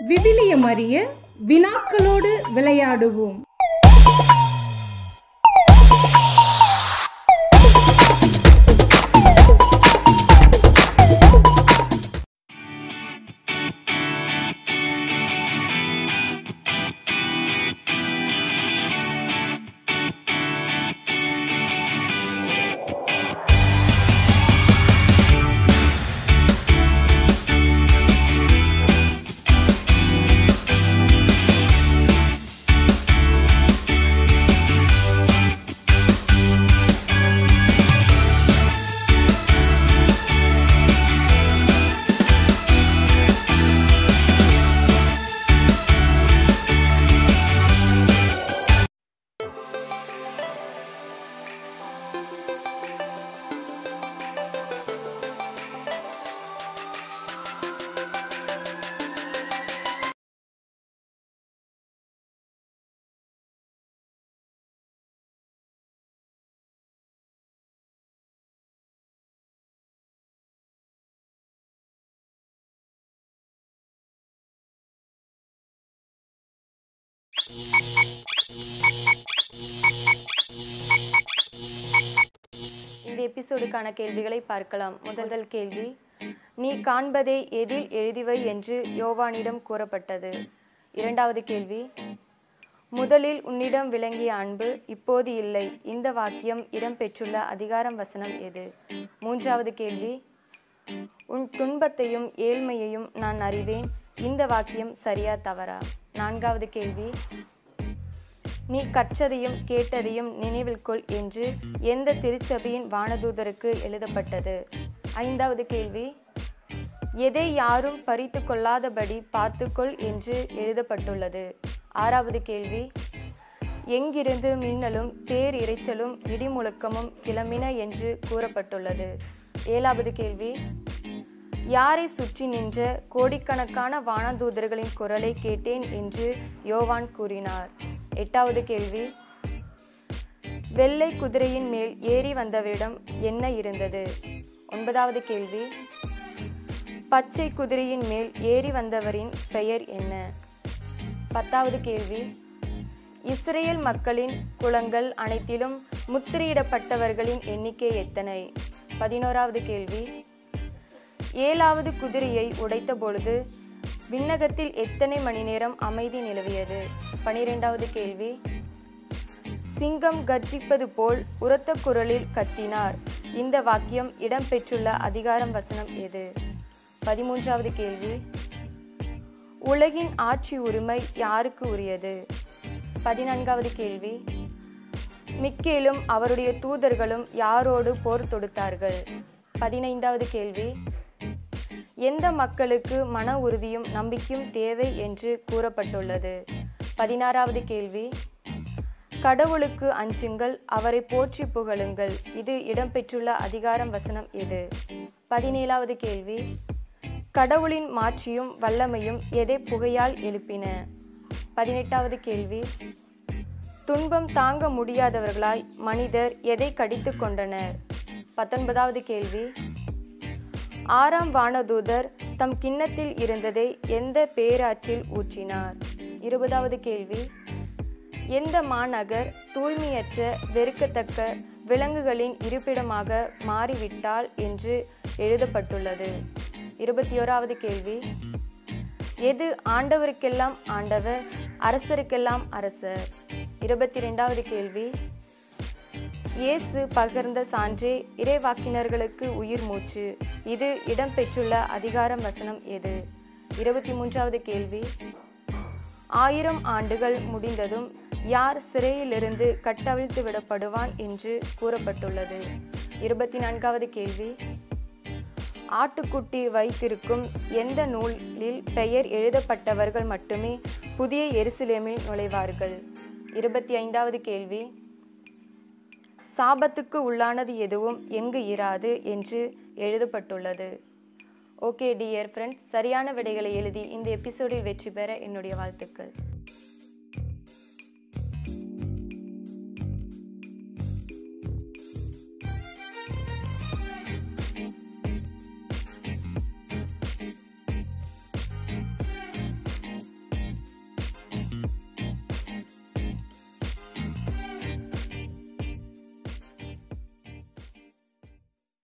விவிலியம் அறிய வினாக்களோடு விளையாடுவோம் இந்த எபிசோடுக்கான கேள்விகளை பார்க்கலாம் முதல் கேள்வி நீ காண்பதை எதில் எழுதிவை என்று யோவானிடம் கூறப்பட்டது இரண்டாவது கேள்வி முதலில் உன்னிடம் விளங்கிய அன்பு இப்போது இல்லை இந்த வாக்கியம் இடம்பெற்றுள்ள அதிகாரம் வசனம் எது மூன்றாவது கேள்வி உன் துன்பத்தையும் ஏழ்மையையும் நான் அறிவேன் இந்த வாக்கியம் சரியா தவறா நான்காவது கேள்வி நீ கற்றதையும் கேட்டதையும் நினைவில் கொள் என்று எந்த திருச்சபையின் வானதூதருக்கு எழுதப்பட்டது ஐந்தாவது கேள்வி எதை யாரும் பறித்து கொள்ளாதபடி பார்த்துக்கொள் என்று எழுதப்பட்டுள்ளது ஆறாவது கேள்வி எங்கிருந்து மின்னலும் பேர் இரைச்சலும் இடிமுழக்கமும் கிளம்பின என்று கூறப்பட்டுள்ளது ஏழாவது கேள்வி யாரை சுற்றி நின்ற கோடிக்கணக்கான வானதூதர்களின் குரலை கேட்டேன் என்று யோவான் கூறினார் எட்டாவது கேள்வி வெள்ளை குதிரையின் மேல் ஏறி வந்தவரிடம் என்ன இருந்தது ஒன்பதாவது கேள்வி பச்சை குதிரையின் மேல் ஏறி வந்தவரின் பெயர் என்ன பத்தாவது கேள்வி இஸ்ரேல் மக்களின் குலங்கள் அனைத்திலும் முத்திரையிடப்பட்டவர்களின் எண்ணிக்கை எத்தனை பதினோராவது கேள்வி ஏழாவது குதிரையை உடைத்த பொழுது விண்ணகத்தில் எத்தனை மணி நேரம் அமைதி நிலவியது பனிரெண்டாவது கேள்வி சிங்கம் கர்ஜிப்பது போல் உரத்த குரலில் கத்தினார் இந்த வாக்கியம் இடம்பெற்றுள்ள அதிகாரம் வசனம் எது பதிமூன்றாவது கேள்வி உலகின் ஆட்சி உரிமை யாருக்கு உரியது பதினான்காவது கேள்வி மிக்கேலும் அவருடைய தூதர்களும் யாரோடு போர் தொடுத்தார்கள் பதினைந்தாவது கேள்வி எந்த மக்களுக்கு மன உறுதியும் நம்பிக்கையும் தேவை என்று கூறப்பட்டுள்ளது பதினாறாவது கேள்வி கடவுளுக்கு அஞ்சுங்கள் அவரை போற்றி புகழுங்கள் இது இடம்பெற்றுள்ள அதிகாரம் வசனம் எது பதினேழாவது கேள்வி கடவுளின் மாட்சியும் வல்லமையும் எதை புகையால் எழுப்பின பதினெட்டாவது கேள்வி துன்பம் தாங்க முடியாதவர்களாய் மனிதர் எதை கடித்து கொண்டனர் பத்தொன்பதாவது கேள்வி ஆறாம் வானதூதர் தம் கிண்ணத்தில் இருந்ததை எந்த பேராற்றில் ஊற்றினார் இருபதாவது கேள்வி எந்த மாநகர் தூய்மையற்ற வெறுக்கத்தக்க விலங்குகளின் இருப்பிடமாக மாறிவிட்டால் என்று எழுதப்பட்டுள்ளது இருபத்தி ஓராவது கேள்வி எது ஆண்டவருக்கெல்லாம் ஆண்டவர் அரசருக்கெல்லாம் அரசர் இருபத்தி ரெண்டாவது கேள்வி இயேசு பகிர்ந்த சான்றே இறைவாக்கினர்களுக்கு உயிர் மூச்சு இது இடம்பெற்றுள்ள அதிகாரம் வசனம் எது இருபத்தி மூன்றாவது கேள்வி ஆயிரம் ஆண்டுகள் முடிந்ததும் யார் சிறையிலிருந்து கட்டவிழ்த்து விடப்படுவான் என்று கூறப்பட்டுள்ளது இருபத்தி நான்காவது கேள்வி ஆட்டுக்குட்டி வைத்திருக்கும் எந்த நூலில் பெயர் எழுதப்பட்டவர்கள் மட்டுமே புதிய எருசலேமில் நுழைவார்கள் இருபத்தி ஐந்தாவது கேள்வி சாபத்துக்கு உள்ளானது எதுவும் எங்கு இராது என்று எழுதப்பட்டுள்ளது ஓகே டியர் ஃப்ரெண்ட்ஸ் சரியான விடைகளை எழுதி இந்த எபிசோடில் வெற்றி பெற என்னுடைய வாழ்த்துக்கள்